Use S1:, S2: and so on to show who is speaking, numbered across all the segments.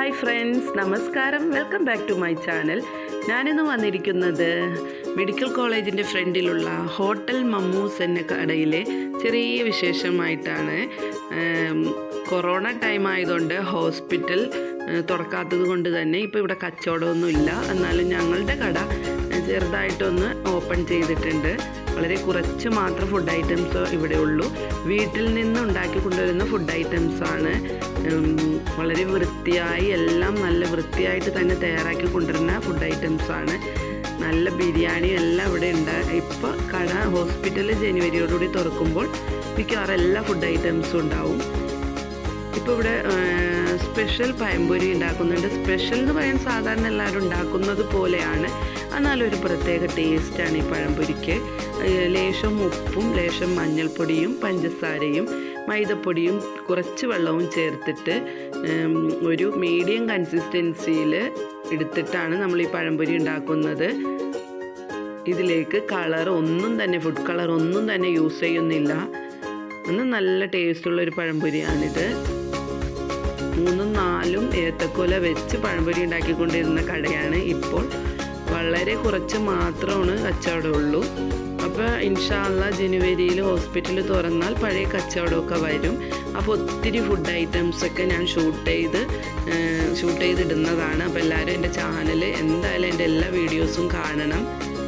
S1: hi friends നമസ്കാരം welcome back to my channel ഞാനിന്ന് വന്നിരിക്കുന്നത് മെഡിക്കൽ കോളേജിൻ്റെ ഫ്രണ്ടിലുള്ള ഹോട്ടൽ മമ്മൂസ് എന്ന കടയിലെ ചെറിയ വിശേഷമായിട്ടാണ് ഉം, കൊറോണ ടൈം ആയതുകൊണ്ട് ഹോസ്പിറ്റൽ ഏഹ്, തുറക്കാത്തത് കൊണ്ട് തന്നെ ഇപ്പോൾ ഇവിടെ കച്ചവടമൊന്നുമില്ല എന്നാലും ഞങ്ങളുടെ കട ഏഹ്, ചെറുതായിട്ടൊന്ന് ഓപ്പൺ ചെയ്തിട്ടുണ്ട് വളരെ കുറച്ച് മാത്രം ഫുഡ് ഐറ്റംസ് ഇവിടെ ഉള്ളൂ വീട്ടിൽ നിന്ന് ഉണ്ടാക്കി കൊണ്ടുവരുന്ന ഫുഡ് ഐറ്റംസ് ആണ് ഉം, വളരെ വൃത്തിയായി എല്ലാം നല്ല വൃത്തിയായിട്ട് തന്നെ തയ്യാറാക്കി കൊണ്ടുവരുന്ന ഫുഡ് ഐറ്റംസ് ആണ് നല്ല ബിരിയാണിയും എല്ലാം ഇവിടെ ഉണ്ട് ഇപ്പോൾ കട ഹോസ്പിറ്റൽ ജനുവരിയോടുകൂടി തുറക്കുമ്പോൾ മിക്കവാറും എല്ലാ ഫുഡ് ഐറ്റംസും ഉണ്ടാവും ഇപ്പോൾ ഇവിടെ സ്പെഷ്യൽ പഴംപൊരി ഉണ്ടാക്കുന്നുണ്ട് സ്പെഷ്യൽ എന്ന് പറയാൻ സാധാരണ എല്ലാവരും ഉണ്ടാക്കുന്നത് പോലെയാണ് എന്നാലും ഒരു പ്രത്യേക ടേസ്റ്റാണ് ഈ പഴംപൊരിക്ക് ഏഹ് ലേശം ഉപ്പും ലേശം മഞ്ഞൾപ്പൊടിയും പഞ്ചസാരയും മൈദപ്പൊടിയും കുറച്ച് വെള്ളവും ചേർത്തിട്ട് ഉം, ഒരു മീഡിയം കൺസിസ്റ്റൻസിയിൽ എടുത്തിട്ടാണ് നമ്മൾ ഈ പഴംപൊരി ഉണ്ടാക്കുന്നത് ഇതിലേക്ക് കളർ ഒന്നും തന്നെ ഫുഡ് കളർ ഒന്നും തന്നെ യൂസ് ചെയ്യുന്നില്ല ഒന്ന് നല്ല ടേസ്റ്റുള്ള ഒരു പഴംപൊരിയാണിത് മൂന്നും നാലും ഏത്തക്കൊല വെച്ച് പഴംപൊരി ഉണ്ടാക്കിക്കൊണ്ടിരുന്ന കടയാണ് ഇപ്പോൾ വളരെ കുറച്ച് മാത്രമാണ് കച്ചവടമുള്ളൂ അപ്പോൾ ഇൻഷാല്ല ജനുവരിയിൽ ഹോസ്പിറ്റൽ തുറന്നാൽ പഴയ കച്ചവടമൊക്കെ വരും അപ്പോൾ ഒത്തിരി ഫുഡ് ഐറ്റംസ് ഒക്കെ ഞാൻ ഷൂട്ട് ചെയ്ത് ഷൂട്ട് ചെയ്തിടുന്നതാണ് അപ്പോൾ എല്ലാവരും എൻ്റെ ചാനൽ എന്തായാലും എൻ്റെ എല്ലാ വീഡിയോസും കാണണം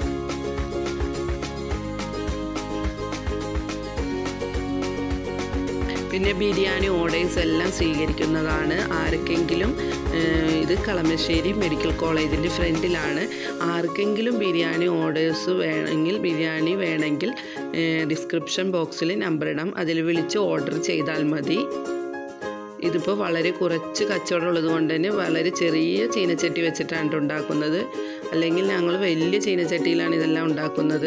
S1: പിന്നെ ബിരിയാണി ഓർഡേഴ്സ് എല്ലാം സ്വീകരിക്കുന്നതാണ് ആർക്കെങ്കിലും ഏഹ്, ഇത് കളമശ്ശേരി മെഡിക്കൽ കോളേജിൻ്റെ ഫ്രണ്ടിലാണ് ആർക്കെങ്കിലും ബിരിയാണി ഓർഡേഴ്സ് വേണമെങ്കിൽ ബിരിയാണി വേണമെങ്കിൽ ഡിസ്ക്രിപ്ഷൻ ബോക്സിൽ നമ്പർ ഇടാം അതിൽ വിളിച്ച് ഓർഡർ ചെയ്താൽ മതി ഇതിപ്പോൾ വളരെ കുറച്ച് കച്ചവടം ഉള്ളത് കൊണ്ട് തന്നെ വളരെ ചെറിയ ചീനച്ചട്ടി വെച്ചിട്ടാണ് ട്ടോ ഉണ്ടാക്കുന്നത് അല്ലെങ്കിൽ ഞങ്ങൾ വലിയ ചീനച്ചട്ടിയിലാണ് ഇതെല്ലാം ഉണ്ടാക്കുന്നത്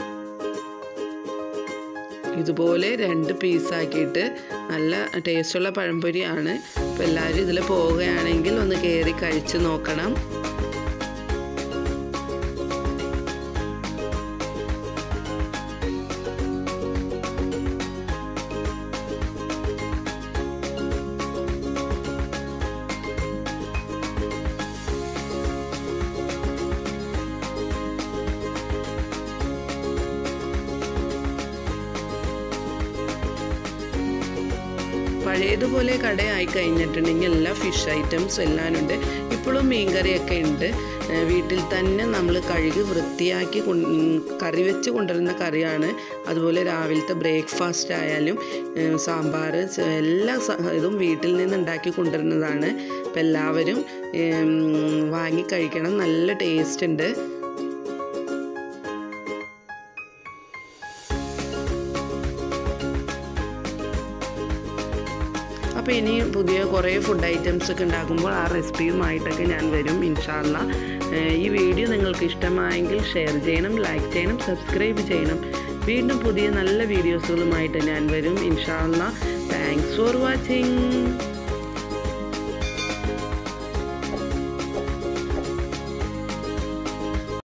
S1: ഇതുപോലെ രണ്ട് പീസാക്കിയിട്ട് നല്ല ടേസ്റ്റുള്ള പഴംപൊരിയാണ് അപ്പോൾ എല്ലാവരും ഇതിൽ പോവുകയാണെങ്കിൽ ഒന്ന് കയറി കഴിച്ച് നോക്കണം പഴയതുപോലെ കടയായി കഴിഞ്ഞിട്ടുണ്ടെങ്കിൽ എല്ലാ ഫിഷ് ഐറ്റംസ് എല്ലാം ഉണ്ട് ഇപ്പോഴും മീൻകറിയൊക്കെ ഉണ്ട് ഏഹ് വീട്ടിൽ തന്നെ നമ്മൾ കഴുകി വൃത്തിയാക്കി കൊൺ- ഉം, കറി വെച്ച് കൊണ്ടുവരുന്ന കറിയാണ് അതുപോലെ രാവിലത്തെ ബ്രേക്ക്ഫാസ്റ്റ് ആയാലും ഏഹ് സാമ്പാർ ച- എല്ലാ സ- ഇതും വീട്ടിൽ നിന്ന് ഉണ്ടാക്കി കൊണ്ടുവരുന്നതാണ് അപ്പം എല്ലാവരും ഏം, വാങ്ങി കഴിക്കണം നല്ല ടേസ്റ്റ് ഉണ്ട് അപ്പോൾ ഇനി പുതിയ കുറേ ഫുഡ് ഐറ്റംസ് ഒക്കെ ഉണ്ടാക്കുമ്പോൾ ആ റെസിപ്പിയുമായിട്ടൊക്കെ ഞാൻ വരും ഇൻഷാല്ല ഈ വീഡിയോ നിങ്ങൾക്ക് ഇഷ്ടമായെങ്കിൽ ഷെയർ ചെയ്യണം ലൈക്ക് ചെയ്യണം സബ്സ്ക്രൈബ് ചെയ്യണം വീണ്ടും പുതിയ നല്ല വീഡിയോസുകളുമായിട്ട് ഞാൻ വരും ഇൻഷാല്ല താങ്ക്സ് ഫോർ വാച്ചിങ്